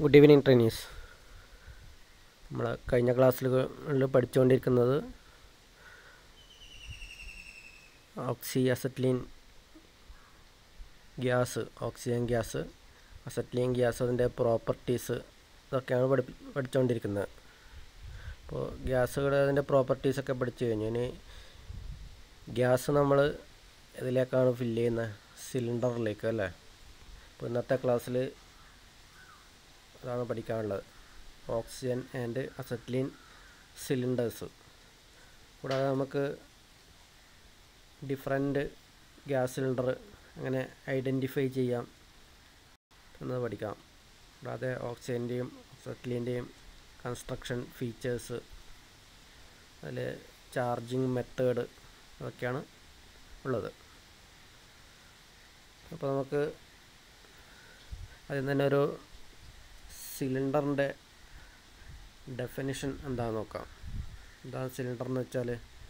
good evening trainees നമ്മൾ കഴിഞ്ഞ ക്ലാസ്സിൽ പഠിച്ചുകൊണ്ടിരിക്കുന്നത് oxy acetylene gas oxygen gas acetylene gas അതിൻ്റെ പ്രോപ്പർട്ടീസ് ഇതൊക്കെയാണ് പഠി പഠിച്ചുകൊണ്ടിരിക്കുന്നത് അപ്പോൾ ഗ്യാസുകൾ അതിൻ്റെ പ്രോപ്പർട്ടീസൊക്കെ പഠിച്ചു കഴിഞ്ഞു ഇനി ഗ്യാസ് നമ്മൾ ഇതിലേക്കാണ് ഫില്ല് ചെയ്യുന്നത് സിലിണ്ടറിലേക്ക് അല്ലേ അപ്പോൾ ഇന്നത്തെ ക്ലാസ്സിൽ അതാണ് പഠിക്കാനുള്ളത് ഓക്സിജൻ ആൻഡ് അസറ്റ്ലീൻ സിലിണ്ടേഴ്സ് കൂടാതെ നമുക്ക് ഡിഫറെൻറ്റ് ഗ്യാസ് സിലിണ്ടർ അങ്ങനെ ഐഡൻറ്റിഫൈ ചെയ്യാം എന്നത് പഠിക്കാം കൂടാതെ ഓക്സിജൻ്റെയും അസറ്റ്ലീൻ്റെയും കൺസ്ട്രക്ഷൻ ഫീച്ചേഴ്സ് അതിൽ ചാർജിങ് മെത്തേഡ് അതൊക്കെയാണ് ഉള്ളത് അപ്പോൾ നമുക്ക് അതിൽ തന്നെ ഒരു സിലിണ്ടറിൻ്റെ ഡെഫിനിഷൻ എന്താണെന്ന് നോക്കാം എന്താണ് സിലിണ്ടർ എന്ന് വെച്ചാൽ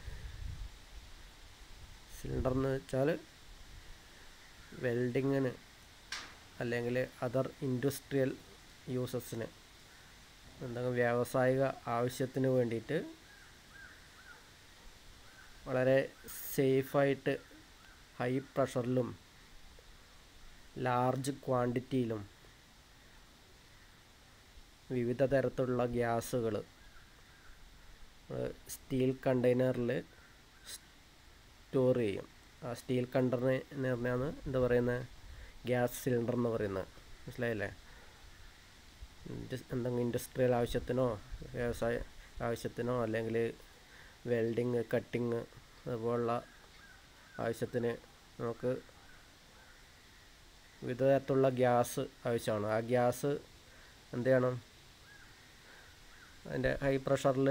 സിലിണ്ടർ എന്ന് വെച്ചാൽ വെൽഡിങ്ങിന് അല്ലെങ്കിൽ അതർ ഇൻഡസ്ട്രിയൽ യൂസസിന് എന്തെങ്കിലും വ്യാവസായിക ആവശ്യത്തിന് വേണ്ടിയിട്ട് വളരെ സേഫായിട്ട് ഹൈ പ്രഷറിലും ലാർജ് ക്വാണ്ടിറ്റിയിലും വിവിധ തരത്തിലുള്ള ഗ്യാസുകൾ സ്റ്റീൽ കണ്ടെയ്നറിൽ സ്റ്റോർ ചെയ്യും ആ സ്റ്റീൽ കണ്ടെയ്നറിനാണ് എന്താ പറയുന്നത് ഗ്യാസ് സിലിണ്ടർ എന്ന് പറയുന്നത് മനസ്സിലായില്ലേ എന്തെങ്കിലും ഇൻഡസ്ട്രിയൽ ആവശ്യത്തിനോ വ്യവസായ ആവശ്യത്തിനോ അല്ലെങ്കിൽ വെൽഡിങ് കട്ടിങ് അതുപോലുള്ള ആവശ്യത്തിന് നമുക്ക് വിവിധ തരത്തിലുള്ള ഗ്യാസ് ആവശ്യമാണ് ആ ഗ്യാസ് എന്ത് ചെയ്യണം അതിൻ്റെ ഹൈ പ്രഷറിൽ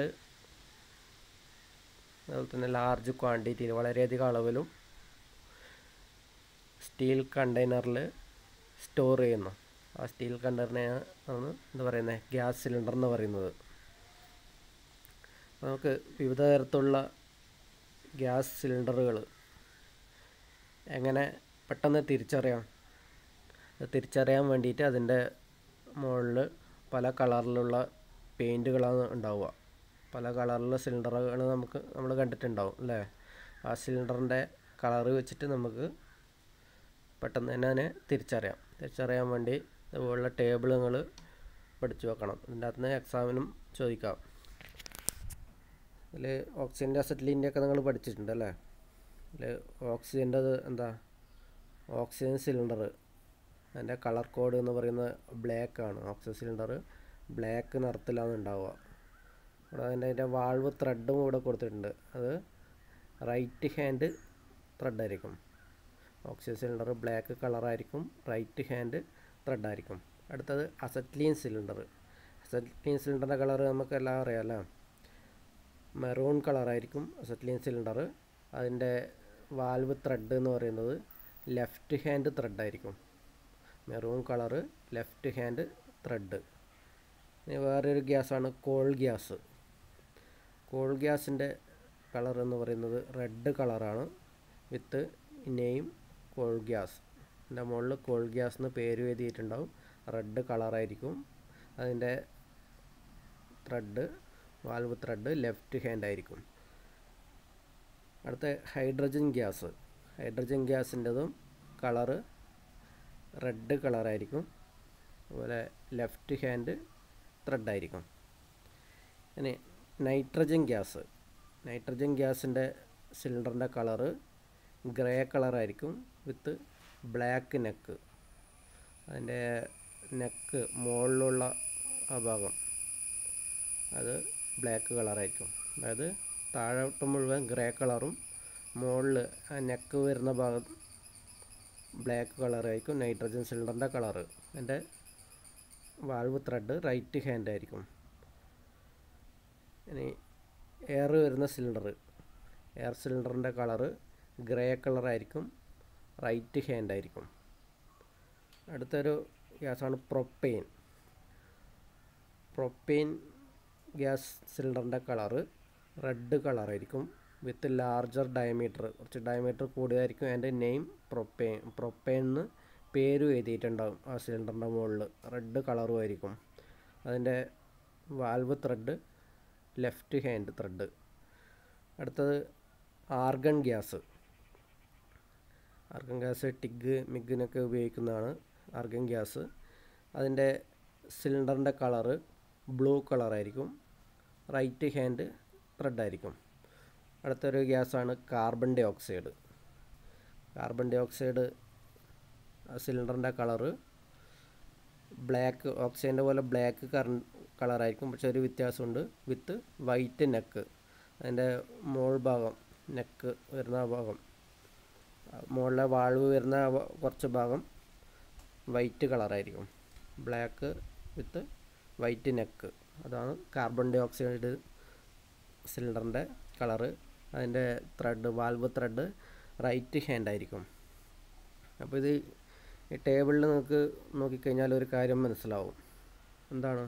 അതുപോലെ തന്നെ ലാർജ് ക്വാണ്ടിറ്റിയിൽ വളരെയധികം അളവിലും സ്റ്റീൽ കണ്ടെയ്നറിൽ സ്റ്റോർ ചെയ്യുന്നു ആ സ്റ്റീൽ കണ്ടെയ്നറിനെ ആണ് എന്താ പറയുന്നത് ഗ്യാസ് സിലിണ്ടർ എന്ന് പറയുന്നത് നമുക്ക് വിവിധ തരത്തിലുള്ള ഗ്യാസ് സിലിണ്ടറുകൾ എങ്ങനെ പെട്ടെന്ന് തിരിച്ചറിയാം തിരിച്ചറിയാൻ വേണ്ടിയിട്ട് അതിൻ്റെ മുകളിൽ പല കളറിലുള്ള പെയിൻറ്റുകളാണ് ഉണ്ടാവുക പല കളറിലുള്ള സിലിണ്ടറുകൾ നമുക്ക് നമ്മൾ കണ്ടിട്ടുണ്ടാവും അല്ലേ ആ സിലിണ്ടറിൻ്റെ കളറ് വെച്ചിട്ട് നമുക്ക് പെട്ടെന്ന് തന്നെ അതിനെ തിരിച്ചറിയാം തിരിച്ചറിയാൻ വേണ്ടി ഇതുപോലുള്ള ടേബിൾ നിങ്ങൾ പഠിച്ചു വെക്കണം ഇതിൻ്റെ അകത്ത് നിന്ന് എക്സാമിനും ചോദിക്കാം ഇതിൽ ഓക്സിജൻ്റെ അസറ്റ്ലീൻ്റെ ഒക്കെ നിങ്ങൾ പഠിച്ചിട്ടുണ്ട് അല്ലേ ഇതിൽ ഓക്സിജൻ്റെ എന്താ ഓക്സിജൻ സിലിണ്ടർ അതിൻ്റെ കളർ കോഡ് എന്ന് പറയുന്നത് ബ്ലാക്ക് ആണ് ഓക്സിജൻ സിലിണ്ടർ ബ്ലാക്ക് നിറത്തിലാണ് ഉണ്ടാവുക ഇവിടെ അതിൻ്റെ അതിൻ്റെ വാൾവ് ത്രെഡും ഇവിടെ കൊടുത്തിട്ടുണ്ട് അത് റൈറ്റ് ഹാൻഡ് ത്രെഡായിരിക്കും ഓക്സിജൻ സിലിണ്ടർ ബ്ലാക്ക് കളറായിരിക്കും റൈറ്റ് ഹാൻഡ് ത്രെഡായിരിക്കും അടുത്തത് അസറ്റ്ലീൻ സിലിണ്ടർ അസറ്റ്ലീൻ സിലിണ്ടറിൻ്റെ കളർ നമുക്ക് എല്ലാം അറിയാമല്ലോ മെറൂൺ കളറായിരിക്കും അസറ്റ്ലീൻ സിലിണ്ടർ അതിൻ്റെ വാൽവ് ത്രെഡ് എന്ന് പറയുന്നത് ലെഫ്റ്റ് ഹാൻഡ് ത്രെഡായിരിക്കും maroon colour left hand thread ഇനി വേറൊരു ഗ്യാസാണ് കോൾ ഗ്യാസ് കോൾ ഗ്യാസിൻ്റെ കളർ എന്ന് പറയുന്നത് റെഡ് കളറാണ് വിത്ത് നെയിം കോൾ ഗ്യാസ് എൻ്റെ മുകളിൽ കോൾ ഗ്യാസ് എന്ന് പേര് എഴുതിയിട്ടുണ്ടാവും റെഡ് കളറായിരിക്കും അതിൻ്റെ thread valve thread left hand ആയിരിക്കും അടുത്ത ഹൈഡ്രജൻ ഗ്യാസ് ഹൈഡ്രജൻ ഗ്യാസിൻ്റെതും കളറ് റെഡ് കളറായിരിക്കും അതുപോലെ ലെഫ്റ്റ് ഹാൻഡ് ത്രെഡായിരിക്കും ഇനി നൈട്രജൻ ഗ്യാസ് നൈട്രജൻ ഗ്യാസിൻ്റെ സിലിണ്ടറിൻ്റെ കളറ് ഗ്രേ കളറായിരിക്കും വിത്ത് ബ്ലാക്ക് നെക്ക് അതിൻ്റെ നെക്ക് മുകളിലുള്ള ആ ഭാഗം അത് ബ്ലാക്ക് കളറായിരിക്കും അതായത് താഴോട്ട് മുഴുവൻ ഗ്രേ കളറും മുകളിൽ ആ നെക്ക് വരുന്ന ഭാഗം ബ്ലാക്ക് കളറായിരിക്കും നൈട്രജൻ സിലിണ്ടറിൻ്റെ കളറ് അതിൻ്റെ വാൾവ് ത്രെഡ് റൈറ്റ് ഹാൻഡ് ആയിരിക്കും ഇനി എയർ വരുന്ന സിലിണ്ടർ എയർ സിലിണ്ടറിൻ്റെ കളറ് ഗ്രേ കളറായിരിക്കും റൈറ്റ് ഹാൻഡ് ആയിരിക്കും അടുത്തൊരു ഗ്യാസാണ് പ്രൊപ്പെയിൻ പ്രൊപ്പെയിൻ ഗ്യാസ് സിലിണ്ടറിൻ്റെ കളറ് റെഡ് കളറായിരിക്കും വിത്ത് ലാർജർ ഡയമീറ്റർ കുറച്ച് ഡയമീറ്റർ കൂടിയതായിരിക്കും അതിൻ്റെ നെയിം പ്രൊപ്പെയിൻ പ്രൊപ്പെയിൻ എന്ന് പേരും എഴുതിയിട്ടുണ്ടാവും ആ സിലിണ്ടറിൻ്റെ മുകളിൽ റെഡ് കളറും ആയിരിക്കും അതിൻ്റെ valve thread left hand thread അടുത്തത് argon gas argon gas TIG മിഗിനൊക്കെ ഉപയോഗിക്കുന്നതാണ് ആർഗൺ ഗ്യാസ് അതിൻ്റെ സിലിണ്ടറിൻ്റെ കളറ് ബ്ലൂ കളറായിരിക്കും റൈറ്റ് ഹാൻഡ് ത്രെഡ് ആയിരിക്കും അടുത്തൊരു ഗ്യാസാണ് carbon dioxide carbon dioxide സിലിണ്ടറിൻ്റെ കളറ് ബ്ലാക്ക് ഓക്സൈഡിൻ്റെ പോലെ ബ്ലാക്ക് കറ കളറായിരിക്കും പക്ഷെ ഒരു വ്യത്യാസമുണ്ട് വിത്ത് വൈറ്റ് നെക്ക് അതിൻ്റെ മോൾ ഭാഗം നെക്ക് വരുന്ന ആ ഭാഗം മുകളിലെ വാൾവ് വരുന്ന ആ വ- കുറച്ച് ഭാഗം വൈറ്റ് കളറായിരിക്കും ബ്ലാക്ക് വിത്ത് വൈറ്റ് നെക്ക് അതാണ് കാർബൺ ഡൈ ഓക്സൈഡ് സിലിണ്ടറിൻ്റെ കളറ് അതിൻ്റെ thread valve thread right hand ആയിരിക്കും അപ്പോൾ ഇത് ഈ ടേബിളിൽ നിങ്ങൾക്ക് നോക്കിക്കഴിഞ്ഞാൽ ഒരു കാര്യം മനസ്സിലാവും എന്താണ്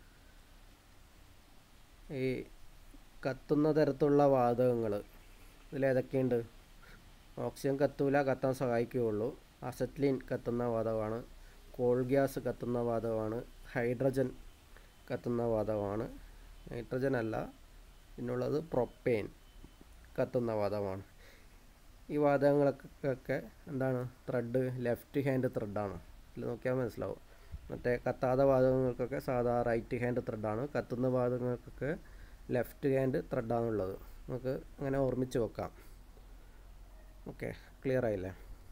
ഈ കത്തുന്ന തരത്തിലുള്ള വാതകങ്ങൾ ഇതിലേതൊക്കെയുണ്ട് ഓക്സിജൻ കത്തൂല കത്താൻ സഹായിക്കുകയുള്ളൂ അസറ്റ്ലിൻ കത്തുന്ന വാതകമാണ് കോൾ ഗ്യാസ് കത്തുന്ന വാതകമാണ് ഹൈഡ്രജൻ കത്തുന്ന വാതകമാണ് നൈട്രജൻ അല്ല പിന്നുള്ളത് പ്രൊപ്പെയിൻ കത്തുന്ന വാതകമാണ് ഈ വാതകങ്ങളൊക്കെ എന്താണ് ത്രെഡ് ലെഫ്റ്റ് ഹാൻഡ് ത്രെഡാണ് ഇതിൽ നോക്കിയാൽ മനസ്സിലാവും മറ്റേ കത്താത്ത വാതകങ്ങൾക്കൊക്കെ സാധാ റൈറ്റ് ഹാൻഡ് ത്രെഡാണ് കത്തുന്ന വാതകങ്ങൾക്കൊക്കെ ലെഫ്റ്റ് ഹാൻഡ് ത്രെഡാണുള്ളത് നമുക്ക് അങ്ങനെ ഓർമ്മിച്ച് വെക്കാം ഓക്കെ ക്ലിയർ ആയില്ലേ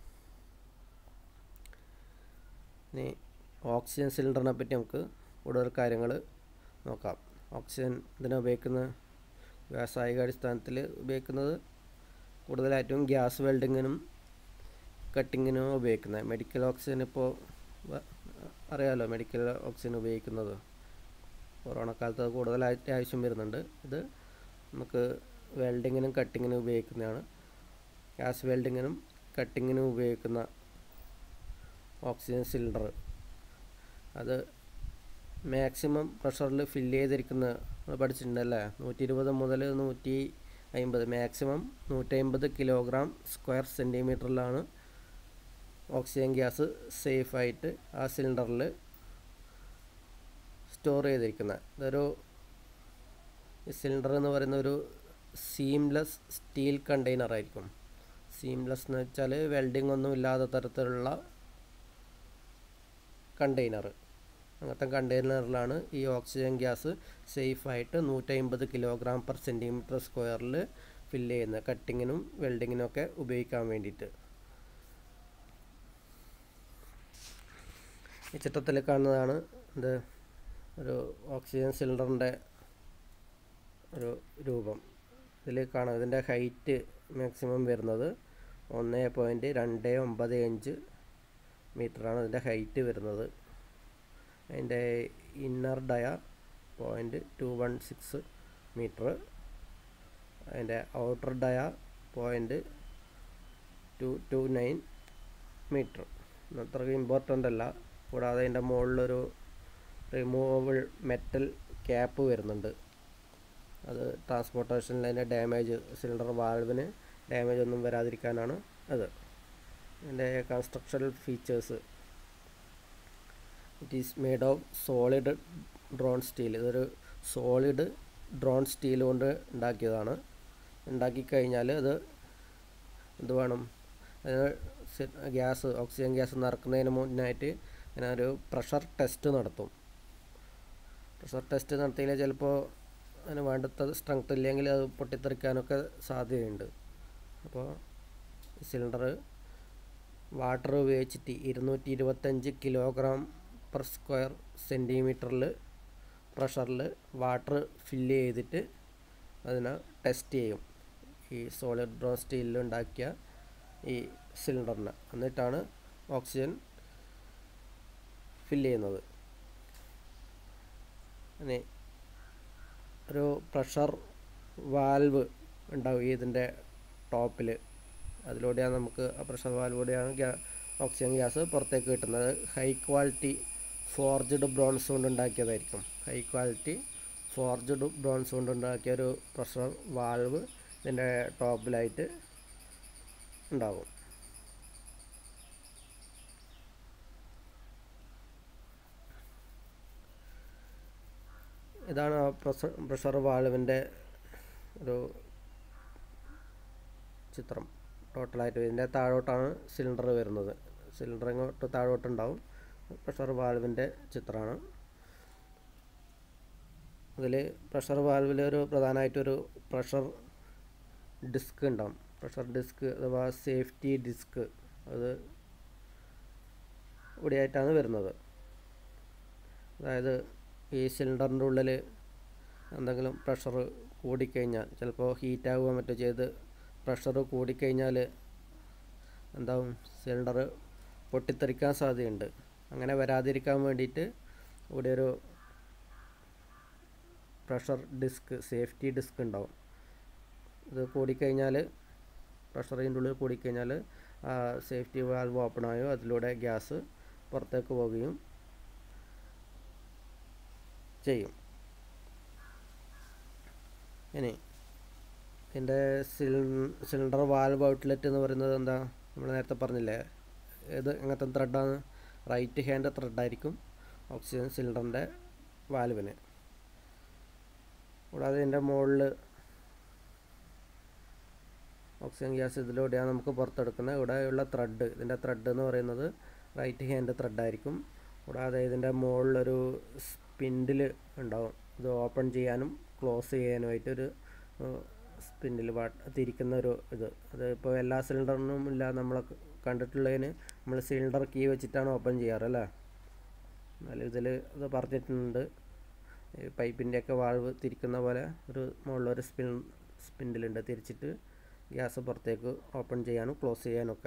ഇനി ഓക്സിജൻ സിലിണ്ടറിനെ പറ്റി നമുക്ക് കൂടുതൽ കാര്യങ്ങൾ നോക്കാം ഓക്സിജൻ ഇതിനെ ഉപയോഗിക്കുന്ന വ്യാവസായിക അടിസ്ഥാനത്തിൽ ഉപയോഗിക്കുന്നത് കൂടുതലായിട്ടും ഗ്യാസ് വെൽഡിങ്ങിനും കട്ടിങ്ങിനും ഉപയോഗിക്കുന്നത് മെഡിക്കൽ ഓക്സിജൻ ഇപ്പോൾ അറിയാമല്ലോ മെഡിക്കൽ ഓക്സിജൻ ഉപയോഗിക്കുന്നത് കൊറോണ കാലത്ത് അത് കൂടുതലായിട്ട് ആവശ്യം വരുന്നുണ്ട് ഇത് നമുക്ക് വെൽഡിങ്ങിനും കട്ടിങ്ങിനും ഉപയോഗിക്കുന്നതാണ് ഗ്യാസ് വെൽഡിങ്ങിനും കട്ടിങ്ങിനും ഉപയോഗിക്കുന്ന ഓക്സിജൻ സിലിണ്ടർ അത് മാക്സിമം പ്രഷറിൽ ഫില്ല് ചെയ്തിരിക്കുന്ന നമ്മൾ പഠിച്ചിട്ടുണ്ടല്ലേ നൂറ്റി ഇരുപത് മുതൽ നൂറ്റി അമ്പത് മാക്സിമം നൂറ്റി അമ്പത് കിലോഗ്രാം സ്ക്വയർ സെൻറ്റിമീറ്ററിലാണ് ഓക്സിജൻ ഗ്യാസ് സേഫായിട്ട് ആ സിലിണ്ടറിൽ സ്റ്റോർ ചെയ്തിരിക്കുന്നത് ഇതൊരു സിലിണ്ടർ എന്ന് പറയുന്ന ഒരു സീംലെസ് സ്റ്റീൽ കണ്ടെയ്നർ ആയിരിക്കും സീംലെസ് എന്ന് വെച്ചാൽ വെൽഡിംഗ് ഒന്നും ഇല്ലാത്ത തരത്തിലുള്ള കണ്ടെയ്നർ അങ്ങനത്തെ കണ്ടെയ്നറിലാണ് ഈ ഓക്സിജൻ ഗ്യാസ് സേഫായിട്ട് നൂറ്റമ്പത് കിലോഗ്രാം പെർ സെൻറ്റിമീറ്റർ സ്ക്വയറിൽ ഫില്ല് ചെയ്യുന്നത് കട്ടിങ്ങിനും വെൽഡിങ്ങിനും ഒക്കെ ഉപയോഗിക്കാൻ വേണ്ടിയിട്ട് ഈ ചിത്രത്തിൽ കാണുന്നതാണ് ഇത് ഒരു ഓക്സിജൻ സിലിണ്ടറിൻ്റെ ഒരു രൂപം ഇതിൽ കാണാം ഇതിൻ്റെ ഹൈറ്റ് മാക്സിമം വരുന്നത് ഒന്ന് പോയിൻറ്റ് രണ്ട് ഒമ്പത് അഞ്ച് മീറ്ററാണ് ഇതിൻ്റെ ഹൈറ്റ് വരുന്നത് അതിൻ്റെ inner dia point two one six metre അതിൻ്റെ outer dia point two two nine metre അത്രയ്ക്ക് ഇമ്പോർട്ടൻ്റ് അല്ല കൂടാതെ അതിൻ്റെ മുകളിലൊരു റിമൂവബിൾ മെറ്റൽ ക്യാപ്പ് വരുന്നുണ്ട് അത് ട്രാൻസ്പോർട്ടേഷനിൽ അതിൻ്റെ ഡാമേജ് സിലിണ്ടർ വാൾവിന് ഡാമേജ് ഒന്നും വരാതിരിക്കാനാണ് അത് അതിൻ്റെ constructional features it is made of solid drawn steel ഇതൊരു സോളിഡ് ഡ്രോൺ സ്റ്റീൽ കൊണ്ട് ഉണ്ടാക്കിയതാണ് ഉണ്ടാക്കി കഴിഞ്ഞാൽ അത് എന്ത് വേണം അതിന് ഗ്യാസ് ഓക്സിജൻ ഗ്യാസ് നിറക്കുന്നതിന് മുന്നായിട്ട് അങ്ങനെ ഒരു പ്രഷർ ടെസ്റ്റ് നടത്തും പ്രഷർ ടെസ്റ്റ് നടത്തിയാൽ ചിലപ്പോൾ അതിന് വേണ്ടത്ത സ്ട്രെങ്ത് ഇല്ലെങ്കിൽ അത് പൊട്ടിത്തെറിക്കാനൊക്കെ സാധ്യതയുണ്ട് അപ്പോൾ സിലിണ്ടർ വാട്ടർ ഉപയോഗിച്ചിട്ട് ഇരുന്നൂറ്റി ഇരുപത്തഞ്ച് കിലോഗ്രാം പെർ സ്ക്വയർ സെൻറ്റിമീറ്ററിൽ പ്രഷറിൽ വാട്ടർ ഫില്ല് ചെയ്തിട്ട് അതിനെ ടെസ്റ്റ് ചെയ്യും ഈ സോളിഡ് ഡ്രോ സ്റ്റീലിൽ ഉണ്ടാക്കിയ ഈ സിലിണ്ടറിനെ എന്നിട്ടാണ് ഓക്സിജൻ ഫില്ല് ചെയ്യുന്നത് ഇനി ഒരു പ്രഷർ വാൽവ് ഉണ്ടാവും ഇതിൻ്റെ ടോപ്പിൽ അതിലൂടെയാണ് നമുക്ക് ആ പ്രഷർ വാൽവിലൂടെയാണ് ഗ്യാ ഓക്സിജൻ ഗ്യാസ് പുറത്തേക്ക് കിട്ടുന്നത് ഹൈ ക്വാളിറ്റി ഫോർജ്ഡ് ബ്രോൺസ് കൊണ്ട് ഉണ്ടാക്കിയതായിരിക്കും ഹൈ ക്വാളിറ്റി ഫോർജ്ഡ് ബ്രോൺസ് കൊണ്ട് ഉണ്ടാക്കിയ ഒരു പ്രഷർ വാൽവ് ഇതിൻ്റെ ടോപ്പിലായിട്ട് ഉണ്ടാകും ഇതാണ് ആ പ്രഷർ പ്രഷർ വാൾവിൻ്റെ ഒരു ചിത്രം ടോട്ടലായിട്ട് ഇതിൻ്റെ താഴോട്ടാണ് സിലിണ്ടർ വരുന്നത് സിലിണ്ടർ ഇങ്ങോട്ട് താഴോട്ടുണ്ടാവും പ്രഷർ വാൽവിൻ്റെ ചിത്രമാണ് അതിൽ പ്രഷർ വാൽവിൽ ഒരു പ്രധാനമായിട്ടൊരു പ്രഷർ ഡിസ്ക് ഉണ്ടാവും പ്രഷർ ഡിസ്ക് അഥവാ സേഫ്റ്റി ഡിസ്ക് അത് ഇവിടെയായിട്ടാണ് വരുന്നത് അതായത് ഈ സിലിണ്ടറിൻ്റെ ഉള്ളിൽ എന്തെങ്കിലും പ്രഷർ കൂടിക്കഴിഞ്ഞാൽ ചിലപ്പോൾ ഹീറ്റ് ആവുകയോ മറ്റോ ചെയ്ത് പ്രഷർ കൂടിക്കഴിഞ്ഞാൽ എന്താവും സിലിണ്ടർ പൊട്ടിത്തെറിക്കാൻ സാധ്യതയുണ്ട് അങ്ങനെ വരാതിരിക്കാൻ വേണ്ടിയിട്ട് ഇവിടെ ഒരു പ്രഷർ ഡിസ്ക് സേഫ്റ്റി ഡിസ്ക് ഉണ്ടാവും ഇത് കൂടിക്കഴിഞ്ഞാൽ പ്രഷർ ഇതിൻ്റെ ഉള്ളിൽ കൂടിക്കഴിഞ്ഞാൽ സേഫ്റ്റി വാൽവ് ഓപ്പൺ ആയോ അതിലൂടെ ഗ്യാസ് പുറത്തേക്ക് പോവുകയും ചെയ്യും ഇനി ഇതിൻ്റെ സിലിണ്ടർ വാൽവ് ഔട്ട്ലെറ്റ് എന്ന് പറയുന്നത് എന്താ നമ്മൾ നേരത്തെ പറഞ്ഞില്ലേ ഏത് എങ്ങനത്തെ ത്രെഡാണ് റൈറ്റ് ഹാൻഡ് ത്രെഡായിരിക്കും ഓക്സിജൻ സിലിണ്ടറിൻ്റെ വാൽവിന് കൂടാതെ ഇതിൻ്റെ മുകളിൽ ഓക്സിജൻ ഗ്യാസ് ഇതിലൂടെയാണ് നമുക്ക് പുറത്തെടുക്കുന്നത് ഇവിടെയുള്ള ത്രെഡ് ഇതിൻ്റെ ത്രെഡ് എന്ന് പറയുന്നത് റൈറ്റ് ഹാൻഡ് ത്രെഡായിരിക്കും കൂടാതെ ഇതിൻ്റെ മുകളിലൊരു സ്പിൻഡിൽ ഉണ്ടാവും ഇത് ഓപ്പൺ ചെയ്യാനും ക്ലോസ് ചെയ്യാനുമായിട്ടൊരു സ്പിൻഡിൽ തിരിക്കുന്ന ഒരു ഇത് അത് ഇപ്പോൾ എല്ലാ സിലിണ്ടറിനും ഇല്ല നമ്മൾ കണ്ടിട്ടുള്ളതിന് നമ്മൾ സിലിണ്ടർ കീ വെച്ചിട്ടാണ് ഓപ്പൺ ചെയ്യാറ് അല്ലേ എന്നാലും ഇതിൽ ഇത് പറഞ്ഞിട്ടുണ്ട് പൈപ്പിൻ്റെയൊക്കെ വാൾവ് തിരിക്കുന്ന പോലെ ഒരു മുകളിലൊരു സ്പിൻ സ്പിൻഡിലുണ്ട് തിരിച്ചിട്ട് ഗ്യാസ് പുറത്തേക്ക് ഓപ്പൺ ചെയ്യാനും ക്ലോസ് ചെയ്യാനും ഒക്കെ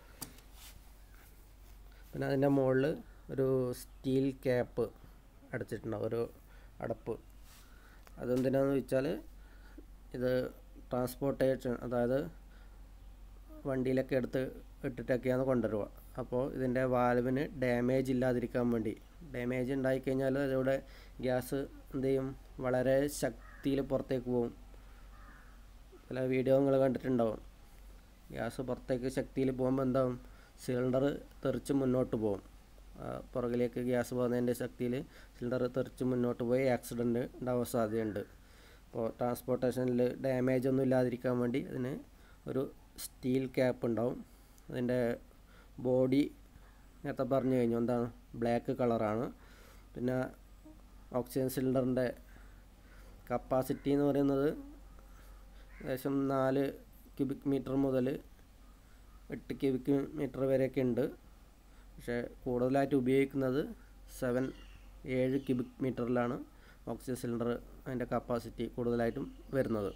പിന്നെ അതിൻ്റെ മുകളിൽ ഒരു സ്റ്റീൽ ക്യാപ്പ് അടച്ചിട്ടുണ്ടാവും ഒരു അടപ്പ് അതെന്തിനാന്ന് വെച്ചാൽ ഇത് ട്രാൻസ്പോർട്ടേഷൻ അതായത് വണ്ടിയിലൊക്കെ എടുത്ത് ഇട്ടിട്ടൊക്കെയാണ് കൊണ്ടുവരിക അപ്പോൾ ഇതിൻ്റെ വാൽവിന് ഡാമേജ് ഇല്ലാതിരിക്കാൻ വേണ്ടി ഡാമേജ് ഉണ്ടായിക്കഴിഞ്ഞാൽ അതിലൂടെ ഗ്യാസ് എന്ത് ചെയ്യും വളരെ ശക്തിയിൽ പുറത്തേക്ക് പോകും ചില വീഡിയോ നിങ്ങൾ കണ്ടിട്ടുണ്ടാവും ഗ്യാസ് പുറത്തേക്ക് ശക്തിയിൽ പോകുമ്പോൾ എന്താവും സിലിണ്ടർ തെറിച്ച് മുന്നോട്ട് പോകും പുറകിലേക്ക് ഗ്യാസ് പോകുന്നതിൻ്റെ ശക്തിയിൽ സിലിണ്ടർ തെറിച്ച് മുന്നോട്ട് പോയി ആക്സിഡൻറ്റ് ഉണ്ടാവാൻ സാധ്യതയുണ്ട് അപ്പോൾ ട്രാൻസ്പോർട്ടേഷനിൽ ഡാമേജ് ഒന്നും ഇല്ലാതിരിക്കാൻ വേണ്ടി അതിന് ഒരു സ്റ്റീൽ ക്യാപ്പ് ഉണ്ടാവും അതിൻ്റെ ബോഡി നേരത്തെ പറഞ്ഞു കഴിഞ്ഞു എന്താണ് ബ്ലാക്ക് കളറാണ് പിന്നെ ഓക്സിജൻ സിലിണ്ടറിൻ്റെ കപ്പാസിറ്റി എന്ന് പറയുന്നത് ഏകദേശം നാല് ക്യൂബിക് മീറ്റർ മുതൽ എട്ട് ക്യൂബിക് മീറ്റർ വരെയൊക്കെ ഉണ്ട് പക്ഷേ കൂടുതലായിട്ട് ഉപയോഗിക്കുന്നത് സെവൻ ഏഴ് ക്യൂബിക് മീറ്ററിലാണ് ഓക്സിജൻ സിലിണ്ടർ അതിൻ്റെ കപ്പാസിറ്റി കൂടുതലായിട്ടും വരുന്നത്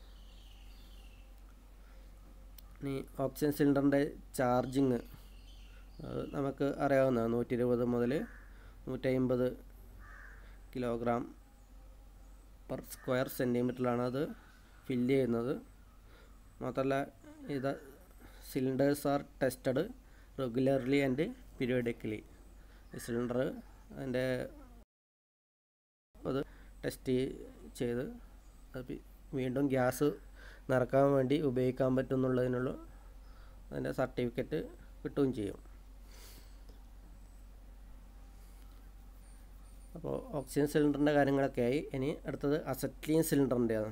ഇനി ഓക്സിജൻ സിലിണ്ടറിൻ്റെ ചാർജിങ് നമുക്ക് അറിയാവുന്നതാണ് നൂറ്റി ഇരുപത് മുതൽ നൂറ്റമ്പത് കിലോഗ്രാം പെർ സ്ക്വയർ സെൻറ്റിമീറ്ററിലാണ് അത് ഫില്ല് ചെയ്യുന്നത് മാത്രമല്ല ഇത് cylinders are tested regularly and periodically cylinder അതിൻ്റെ അത് ടെസ്റ്റ് ചെയ്ത് അത് വീണ്ടും ഗ്യാസ് നിറക്കാൻ വേണ്ടി ഉപയോഗിക്കാൻ പറ്റുന്നുള്ളതിനുള്ള അതിൻ്റെ സർട്ടിഫിക്കറ്റ് കിട്ടുകയും ചെയ്യും അപ്പോൾ ഓക്സിജൻ സിലിണ്ടറിൻ്റെ കാര്യങ്ങളൊക്കെ ആയി ഇനി അടുത്തത് അസറ്റ്ലീൻ സിലിണ്ടറിൻ്റെയാണ്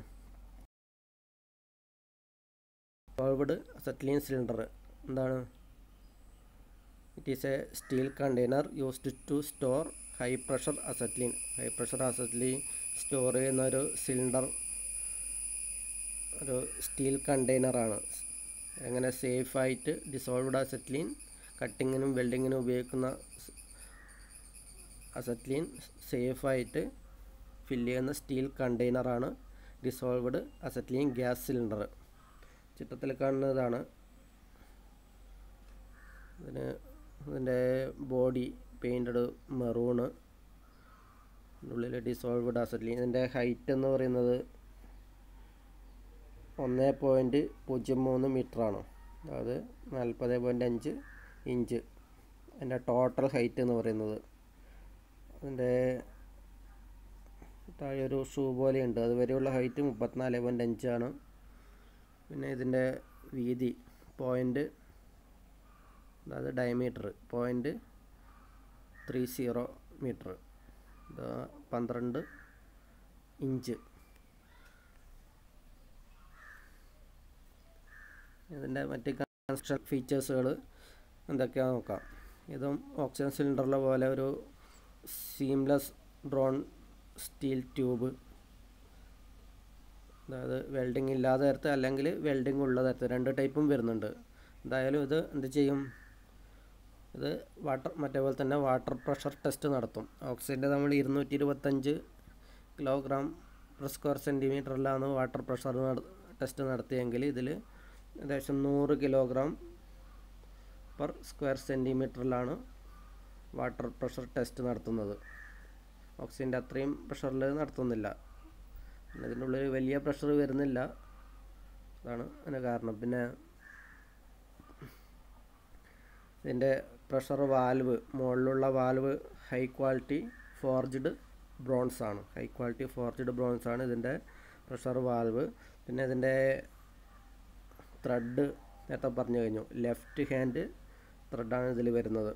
ഫോർവേഡ് അസറ്റ്ലീൻ സിലിണ്ടർ എന്താണ് it is a steel container used to store high pressure acetylene high pressure acetylene store ചെയ്യുന്ന ഒരു സിലിണ്ടർ ഒരു സ്റ്റീൽ കണ്ടെയ്നറാണ് എങ്ങനെ സേഫായിട്ട് ഡിസോൾവ്ഡ് അസറ്റ്ലീൻ കട്ടിങ്ങിനും വെൽഡിങ്ങിനും ഉപയോഗിക്കുന്ന അസറ്റ്ലീൻ സേഫായിട്ട് ഫില്ല് ചെയ്യുന്ന സ്റ്റീൽ കണ്ടെയ്നറാണ് ഡിസോൾവ്ഡ് അസറ്റ്ലീൻ ഗ്യാസ് സിലിണ്ടർ ചിത്രത്തിൽ കാണുന്നതാണ് ഇതിന് ഇതിൻ്റെ ബോഡി പെയിൻറ്റഡ് മെറൂണ് ഉള്ളിൽ ഡിസോൾവ്ഡ് അസറ്റ്ലീൻ ഇതിൻ്റെ ഹൈറ്റ് എന്ന് പറയുന്നത് ഒന്ന് പോയിൻറ്റ് പൂജ്യം മൂന്ന് മീറ്ററാണ് അതായത് നാൽപ്പത് പോയിൻറ്റ് അഞ്ച് ഇഞ്ച് അതിൻ്റെ ടോട്ടൽ ഹൈറ്റ് എന്ന് പറയുന്നത് അതിൻ്റെ താഴെ ഒരു ഷൂ പോലെയുണ്ട് അതുവരെയുള്ള ഹൈറ്റ് മുപ്പത്തിനാല് പോയിൻറ്റ് അഞ്ചാണ് പിന്നെ ഇതിൻ്റെ വീതി പോയിൻറ്റ് അതായത് diameter point three zero metre ഇത് പന്ത്രണ്ട് ഇഞ്ച് ഇതിൻ്റെ മറ്റ് കൺസ്ട്രക്ഷൻ ഫീച്ചേഴ്സുകൾ എന്തൊക്കെയാണെന്ന് നോക്കാം ഇതും ഓക്സിജൻ സിലിണ്ടറിലെ പോലെ ഒരു സീംലെസ് ഡ്രോൺ സ്റ്റീൽ ട്യൂബ് അതായത് വെൽഡിംഗ് ഇല്ലാത്ത തരത്ത് അല്ലെങ്കിൽ വെൽഡിംഗ് ഉള്ള തരത്ത് രണ്ട് ടൈപ്പും വരുന്നുണ്ട് എന്തായാലും ഇത് എന്ത് ചെയ്യും ഇത് വാട്ടർ മറ്റേ പോലെ തന്നെ വാട്ടർ പ്രഷർ ടെസ്റ്റ് നടത്തും ഓക്സിജൻ്റെ നമ്മൾ ഇരുന്നൂറ്റി ഇരുപത്തഞ്ച് കിലോഗ്രാം പെർ സ്ക്വയർ സെൻറ്റിമീറ്ററിലാണ് വാട്ടർ പ്രഷർ ടെസ്റ്റ് നടത്തിയെങ്കിൽ ഇതിൽ ഏകദേശം നൂറ് കിലോഗ്രാം പെർ സ്ക്വയർ സെൻറ്റിമീറ്ററിലാണ് വാട്ടർ പ്രഷർ ടെസ്റ്റ് നടത്തുന്നത് ഓക്സിജൻ്റെ അത്രയും പ്രഷറിൽ നടത്തുന്നില്ല പിന്നെ ഇതിൻ്റെ ഉള്ളിൽ വലിയ പ്രഷർ വരുന്നില്ല അതാണ് അതിന് കാരണം പിന്നെ ഇതിൻ്റെ പ്രഷർ വാൽവ് മുകളിലുള്ള valve high quality forged bronze ആണ് ഹൈ ക്വാളിറ്റി ഫോർജ്ഡ് ബ്രോൺസ് ആണ് ഇതിൻ്റെ പ്രഷർ വാൽവ് പിന്നെ ഇതിൻ്റെ ത്രെഡ് നേരത്തെ പറഞ്ഞു കഴിഞ്ഞു ലെഫ്റ്റ് ഹാൻഡ് ത്രെഡാണ് ഇതിൽ വരുന്നത്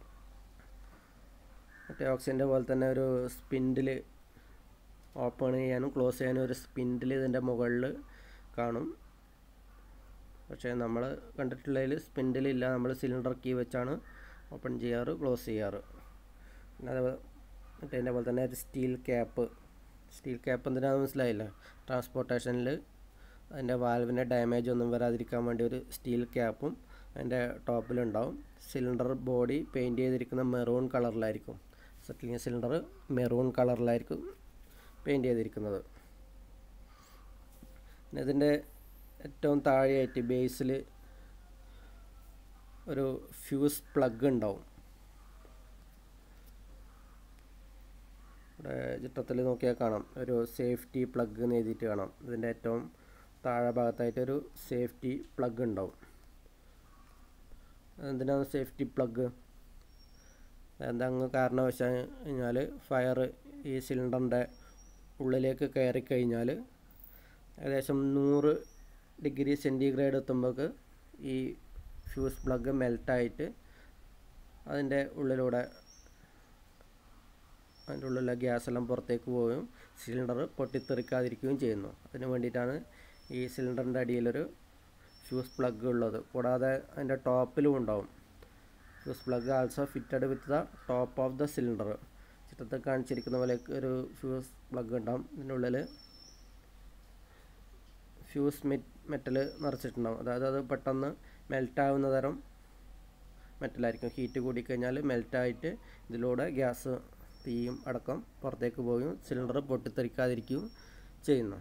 മറ്റേ ഓക്സിജൻ്റെ പോലെ തന്നെ ഒരു സ്പിൻഡിൽ ഓപ്പൺ ചെയ്യാനും ക്ലോസ് ചെയ്യാനും ഒരു സ്പിൻഡിൽ ഇതിൻ്റെ മുകളിൽ കാണും പക്ഷേ നമ്മൾ കണ്ടിട്ടുള്ളതിൽ സ്പിൻഡിലില്ല നമ്മൾ സിലിണ്ടർ കീ വെച്ചാണ് ഓപ്പൺ ചെയ്യാറ് ക്ലോസ് ചെയ്യാറ് പിന്നെ അത് മറ്റേ പോലെ തന്നെ ഒരു സ്റ്റീൽ ക്യാപ്പ് സ്റ്റീൽ ക്യാപ്പ് എന്തിനാണെന്ന് മനസ്സിലായില്ല ട്രാൻസ്പോർട്ടേഷനിൽ അതിൻ്റെ വാൽവിൻ്റെ ഡാമേജ് ഒന്നും വരാതിരിക്കാൻ വേണ്ടി ഒരു സ്റ്റീൽ ക്യാപ്പും അതിൻ്റെ ടോപ്പിലുണ്ടാവും സിലിണ്ടർ ബോഡി പെയിൻറ്റ് ചെയ്തിരിക്കുന്ന മെറൂൺ കളറിലായിരിക്കും സെറ്റിലിംഗ് സിലിണ്ടർ മെറൂൺ കളറിലായിരിക്കും പെയിൻറ്റ് ചെയ്തിരിക്കുന്നത് പിന്നെ ഇതിൻ്റെ ഏറ്റവും താഴെയായിട്ട് ബേസിൽ ഒരു ഫ്യൂസ് പ്ലഗ് ഉണ്ടാവും ഇവിടെ ചിത്രത്തിൽ നോക്കിയാൽ കാണാം ഒരു സേഫ്റ്റി പ്ലഗ് എന്ന് എഴുതിയിട്ട് കാണാം ഇതിൻ്റെ ഏറ്റവും താഴെ ഭാഗത്തായിട്ടൊരു സേഫ്റ്റി പ്ലഗ് ഉണ്ടാവും എന്തിനാണ് സേഫ്റ്റി പ്ലഗ് എന്താ അങ്ങ് കാരണവശാൽ കഴിഞ്ഞാൽ ഫയർ ഈ സിലിണ്ടറിൻ്റെ ഉള്ളിലേക്ക് കയറി കഴിഞ്ഞാൽ ഏകദേശം നൂറ് ഡിഗ്രി സെൻറ്റിഗ്രേഡ് എത്തുമ്പോൾക്ക് ഈ ഫ്യൂസ് പ്ലഗ് മെൽട്ടായിട്ട് അതിൻ്റെ ഉള്ളിലൂടെ അതിൻ്റെ ഉള്ളിലെ ഗ്യാസ് എല്ലാം പുറത്തേക്ക് പോവുകയും സിലിണ്ടർ പൊട്ടിത്തെറിക്കാതിരിക്കുകയും ചെയ്യുന്നു അതിന് വേണ്ടിയിട്ടാണ് ഈ സിലിണ്ടറിൻ്റെ അടിയിലൊരു ഫ്യൂസ് പ്ലഗ് ഉള്ളത് കൂടാതെ അതിൻ്റെ ടോപ്പിലും ഉണ്ടാവും fuse plug also fitted with the top of the cylinder ചിത്രത്തിൽ കാണിച്ചിരിക്കുന്ന പോലെ ഒരു ഫ്യൂസ് പ്ലഗ് ഉണ്ടാവും ഇതിൻ്റെ ഉള്ളിൽ ഫ്യൂസ് മെറ്റ് മെറ്റൽ നിറച്ചിട്ടുണ്ടാവും അതായത് അത് പെട്ടെന്ന് മെൽറ്റാവുന്ന തരം മെറ്റലായിരിക്കും ഹീറ്റ് കൂടിക്കഴിഞ്ഞാൽ മെൽറ്റായിട്ട് ഇതിലൂടെ ഗ്യാസ് തീയും അടക്കം പുറത്തേക്ക് പോവുകയും സിലിണ്ടർ പൊട്ടിത്തെറിക്കാതിരിക്കുകയും ചെയ്യുന്നു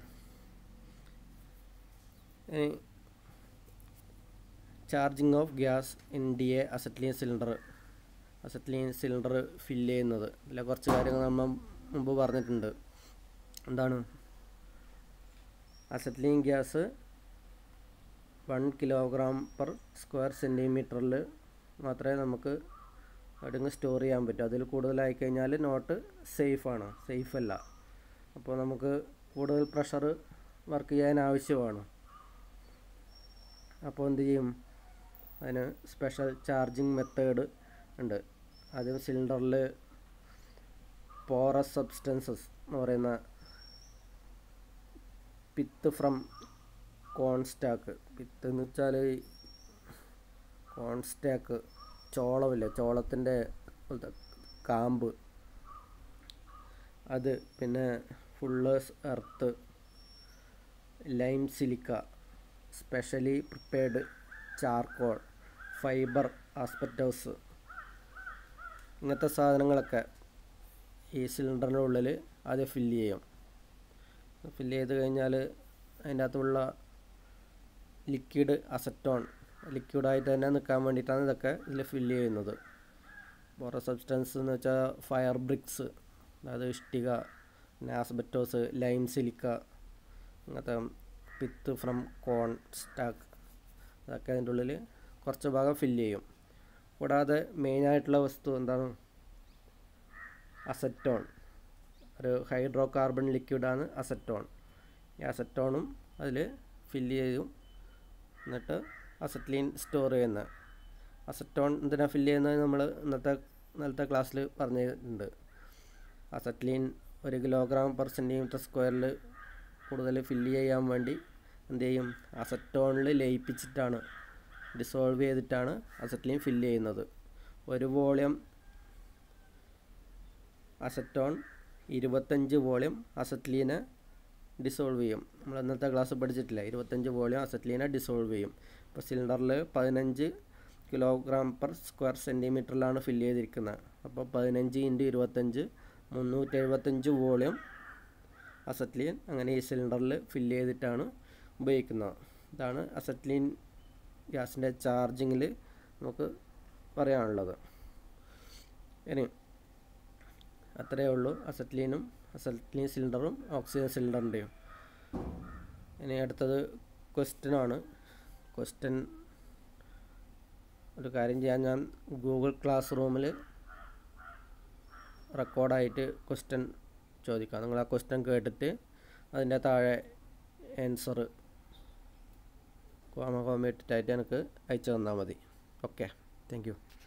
ഇനി charging of gas in D A acetylene cylinder acetylene cylinder fill ചെയ്യുന്നത് ഇതിലെ കുറച്ച് കാര്യങ്ങൾ നമ്മൾ മുമ്പ് പറഞ്ഞിട്ടുണ്ട് എന്താണ് acetylene gas one kilogram per square സെൻറ്റിമീറ്ററിൽ മാത്രമേ നമുക്ക് എവിടെയെങ്കിലും സ്റ്റോർ ചെയ്യാൻ പറ്റും അതിൽ കൂടുതലായി കഴിഞ്ഞാൽ നോട്ട് സേഫാണ് സേഫ് അല്ല അപ്പോൾ നമുക്ക് കൂടുതൽ പ്രഷർ വർക്ക് ചെയ്യാൻ ആവശ്യമാണ് അപ്പോൾ എന്ത് ചെയ്യും അതിന് സ്പെഷ്യൽ ചാർജിങ് മെത്തേഡ് ഉണ്ട് ആദ്യം സിലിണ്ടറിൽ പോറസ് സബ്സ്റ്റൻസസ് എന്ന് പറയുന്ന പിത്ത് ഫ്രം കോൺസ്റ്റാക്ക് പിത്ത് എന്ന് വെച്ചാൽ കോൺസ്റ്റാക്ക് ചോളമില്ലേ ചോളത്തിൻ്റെ പോലത്തെ കാമ്പ് അത് പിന്നെ fuller's earth lime silica specially prepared charcoal fibre asbestos ഇങ്ങനത്തെ സാധനങ്ങളൊക്കെ ഈ സിലിണ്ടറിൻ്റെ ഉള്ളിൽ ആദ്യം ഫില്ല് ചെയ്യും ഫില്ല് ചെയ്ത് കഴിഞ്ഞാൽ അതിൻ്റെ അകത്തുള്ള ലിക്വിഡ് അസറ്റോൺ ലിക്വിഡായിട്ട് തന്നെ നിൽക്കാൻ വേണ്ടിയിട്ടാണ് ഇതൊക്കെ ഇതിൽ ഫില്ല് ചെയ്യുന്നത് ബോറോ സബ്സ്റ്റൻസ് എന്ന് വെച്ചാൽ ഫയർ ബ്രിക്സ് അതായത് ഇഷ്ടിക പിന്നെ ആസ്ബറ്റോസ് ലൈം സിലിക്ക അങ്ങനത്തെ പിത്ത് ഫ്രം കോൺ സ്റ്റാക്ക് അതൊക്കെ അതിൻ്റെ ഉള്ളിൽ കുറച്ച് ഭാഗം ഫില്ല് ചെയ്യും കൂടാതെ മെയിനായിട്ടുള്ള വസ്തു എന്താണ് അസറ്റോൺ ഒരു ഹൈഡ്രോ കാർബൺ ലിക്വിഡാണ് അസറ്റോൺ ഈ അസറ്റോണും അതിൽ ഫില്ല് ചെയ്യും എന്നിട്ട് അസറ്റ്ലീൻ സ്റ്റോർ ചെയ്യുന്നത് അസറ്റോൺ എന്തിനാണ് ഫില്ല് ചെയ്യുന്നത് നമ്മൾ ഇന്നത്തെ ഇന്നലത്തെ ക്ലാസ്സിൽ പറഞ്ഞിട്ടുണ്ട് അസറ്റ്ലീൻ ഒരു കിലോഗ്രാം പെർ സെൻറ്റിമീറ്റർ സ്ക്വയറിൽ കൂടുതൽ ഫില്ല് ചെയ്യാൻ വേണ്ടി എന്ത് ചെയ്യും അസറ്റോണിൽ ലയിപ്പിച്ചിട്ടാണ് ഡിസോൾവ് ചെയ്തിട്ടാണ് അസറ്റ്ലീൻ ഫില്ല് ചെയ്യുന്നത് ഒരു വോളിയം അസറ്റോൺ ഇരുപത്തഞ്ച് വോളിയം അസറ്റ്ലീനെ ഡിസോൾവ് ചെയ്യും നമ്മൾ ഇന്നത്തെ ക്ലാസ് പഠിച്ചിട്ടില്ല ഇരുപത്തഞ്ച് വോളിയം അസറ്റ്ലീനെ ഡിസോൾവ് ചെയ്യും ഇപ്പോൾ സിലിണ്ടറിൽ പതിനഞ്ച് കിലോഗ്രാം പെർ സ്ക്വയർ സെൻറ്റിമീറ്ററിലാണ് ഫില്ല് ചെയ്തിരിക്കുന്നത് അപ്പോൾ പതിനഞ്ച് ഇൻറ്റു ഇരുപത്തഞ്ച് മുന്നൂറ്റി എഴുപത്തഞ്ച് വോളിയം അസറ്റ്ലീൻ അങ്ങനെ ഈ സിലിണ്ടറിൽ ഫില്ല് ചെയ്തിട്ടാണ് ഉപയോഗിക്കുന്നത് ഇതാണ് അസറ്റ്ലീൻ ഗ്യാസിൻ്റെ ചാർജിങ്ങിൽ നമുക്ക് പറയാനുള്ളത് ഇനി അത്രയേ ഉള്ളൂ അസറ്റ്ലീനും അസറ്റ്ലീൻ സിലിണ്ടറും ഓക്സിജൻ സിലിണ്ടറിൻ്റെയും ഇനി അടുത്തത് ക്വസ്റ്റ്യനാണ് ക്വസ്റ്റ്യൻ ഒരു കാര്യം ചെയ്യാൻ ഞാൻ ഗൂഗിൾ ക്ലാസ് റൂമിൽ റെക്കോർഡായിട്ട് ക്വസ്റ്റ്യൻ ചോദിക്കാം നിങ്ങൾ ആ ക്വസ്റ്റ്യൻ കേട്ടിട്ട് അതിൻ്റെ താഴെ ആൻസർ കോമ കോമ ഇട്ടിട്ടായിട്ട് എനിക്ക് അയച്ചു തന്നാൽ മതി ഓക്കെ താങ്ക് യു